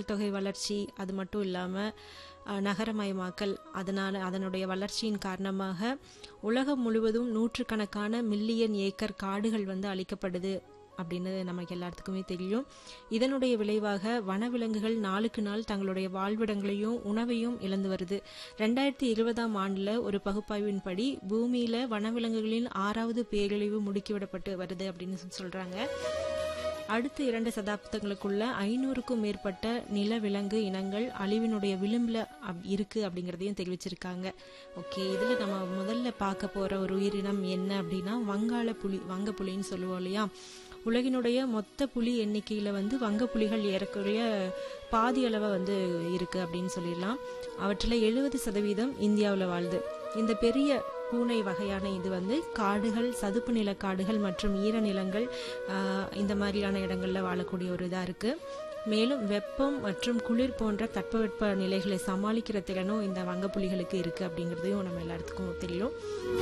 தொகை வளர்ச்சி அது மட்டும் இல்லாமல் நகரமயமாக்கல் அதனால் அதனுடைய வளர்ச்சியின் காரணமாக உலகம் முழுவதும் நூற்றுக்கணக்கான மில்லியன் ஏக்கர் காடுகள் வந்து அழிக்கப்படுது அப்படின்னு நமக்கு எல்லாத்துக்குமே தெரியும் இதனுடைய விளைவாக வனவிலங்குகள் நாளுக்கு நாள் தங்களுடைய வாழ்விடங்களையும் உணவையும் இழந்து வருது ரெண்டாயிரத்தி இருபதாம் ஆண்டுல ஒரு பகுப்பாய்வின்படி பூமியில வனவிலங்குகளின் ஆறாவது பேரழிவு முடுக்கிவிடப்பட்டு வருது அப்படின்னு சொல்றாங்க அடுத்த இரண்டு சதாப்தங்களுக்குள்ள ஐநூறுக்கும் மேற்பட்ட நிலவிலங்கு இனங்கள் அழிவினுடைய விளிம்பில் அப் இருக்கு அப்படிங்கிறதையும் தெரிவிச்சிருக்காங்க ஓகே இதில் நம்ம முதல்ல பார்க்க போற ஒரு உயிரினம் என்ன அப்படின்னா வங்காள புலி வங்க புலின்னு சொல்லுவோம் இல்லையா உலகினுடைய மொத்த புலி எண்ணிக்கையில வந்து வங்க புலிகள் ஏறக்குறைய பாதி அளவை வந்து இருக்கு அப்படின்னு சொல்லிடலாம் அவற்றில் எழுபது சதவீதம் இந்தியாவில் வாழுது இந்த பெரிய பூனை வகையான இது வந்து காடுகள் சதுப்பு நில காடுகள் மற்றும் ஈரநிலங்கள் இந்த மாதிரியான இடங்கள்ல வாழக்கூடிய ஒரு இதா இருக்கு மேலும் வெப்பம் மற்றும் குளிர் போன்ற தட்பவெட்ப நிலைகளை சமாளிக்கிற திறனும் இந்த வங்கப்புலிகளுக்கு இருக்கு அப்படிங்கிறதையும் நம்ம எல்லாத்துக்கும் தெரியும்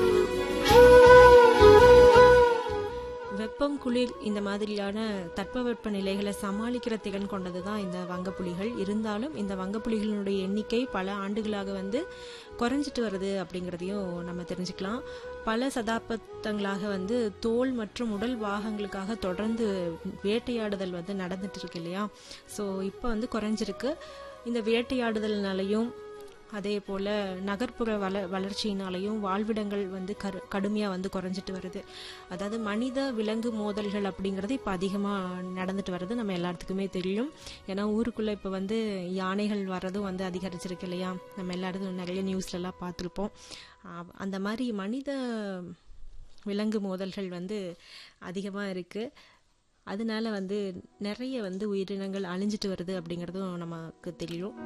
வெப்பம் குளிர் இந்த மாதிரியான தட்பவெப்ப நிலைகளை சமாளிக்கிற திறன் கொண்டது தான் இந்த வங்கப்புலிகள் இருந்தாலும் இந்த வங்கப்புலிகளினுடைய எண்ணிக்கை பல ஆண்டுகளாக வந்து குறைஞ்சிட்டு வருது அப்படிங்கிறதையும் நம்ம தெரிஞ்சுக்கலாம் பல சதாப்தங்களாக வந்து தோல் மற்றும் உடல் பாகங்களுக்காக தொடர்ந்து வேட்டையாடுதல் வந்து நடந்துட்டு இருக்கு இல்லையா ஸோ இப்போ வந்து குறைஞ்சிருக்கு இந்த வேட்டையாடுதல்னாலையும் அதே போல் நகர்ப்புற வள வளர்ச்சியினாலையும் வாழ்விடங்கள் வந்து கரு கடுமையாக வந்து குறைஞ்சிட்டு வருது அதாவது மனித விலங்கு மோதல்கள் அப்படிங்கிறது இப்போ அதிகமாக நடந்துட்டு வருது நம்ம எல்லாத்துக்குமே தெரியும் ஏன்னா ஊருக்குள்ளே இப்போ வந்து யானைகள் வர்றதும் வந்து அதிகரிச்சிருக்கு இல்லையா நம்ம எல்லாரும் நிறைய நியூஸ்லலாம் பார்த்துருப்போம் அந்த மாதிரி மனித விலங்கு மோதல்கள் வந்து அதிகமாக இருக்குது அதனால வந்து நிறைய வந்து உயிரினங்கள் அழிஞ்சிட்டு வருது அப்படிங்கிறதும் நமக்கு தெரியும்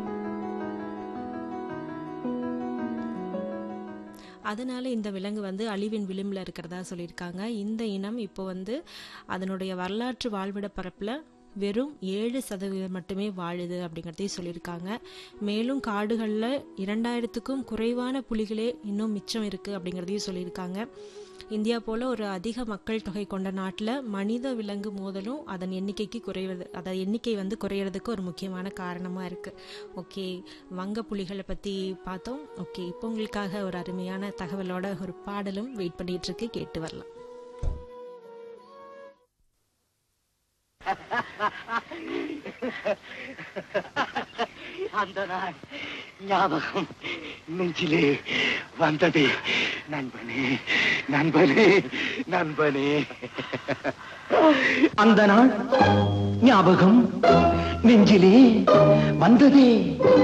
அதனால இந்த விலங்கு வந்து அழிவின் விளிம்பில் இருக்கிறதா சொல்லியிருக்காங்க இந்த இனம் இப்போ வந்து அதனுடைய வரலாற்று வாழ்விட பரப்பில் வெறும் ஏழு சதவீதம் மட்டுமே வாழுது அப்படிங்கிறதையும் சொல்லியிருக்காங்க மேலும் காடுகளில் இரண்டாயிரத்துக்கும் குறைவான புலிகளே இன்னும் மிச்சம் இருக்குது அப்படிங்கிறதையும் சொல்லியிருக்காங்க இந்தியா போல ஒரு அதிக மக்கள் தொகை கொண்ட நாட்டில் மனித விலங்கு மோதலும் அதன் எண்ணிக்கைக்கு குறைவது அதன் எண்ணிக்கை வந்து குறையிறதுக்கு ஒரு முக்கியமான காரணமாக இருக்குது ஓகே வங்க புலிகளை பற்றி பார்த்தோம் ஓகே இப்போ உங்களுக்காக ஒரு அருமையான தகவலோட ஒரு பாடலும் வெயிட் பண்ணிட்டு இருக்கு கேட்டு வரலாம் அந்த நாள் ஞாபகம் நெஞ்சிலே வந்தது நண்பனே நண்பனே நண்பனே அந்த நாள் ஞாபகம் நெஞ்சிலே வந்ததே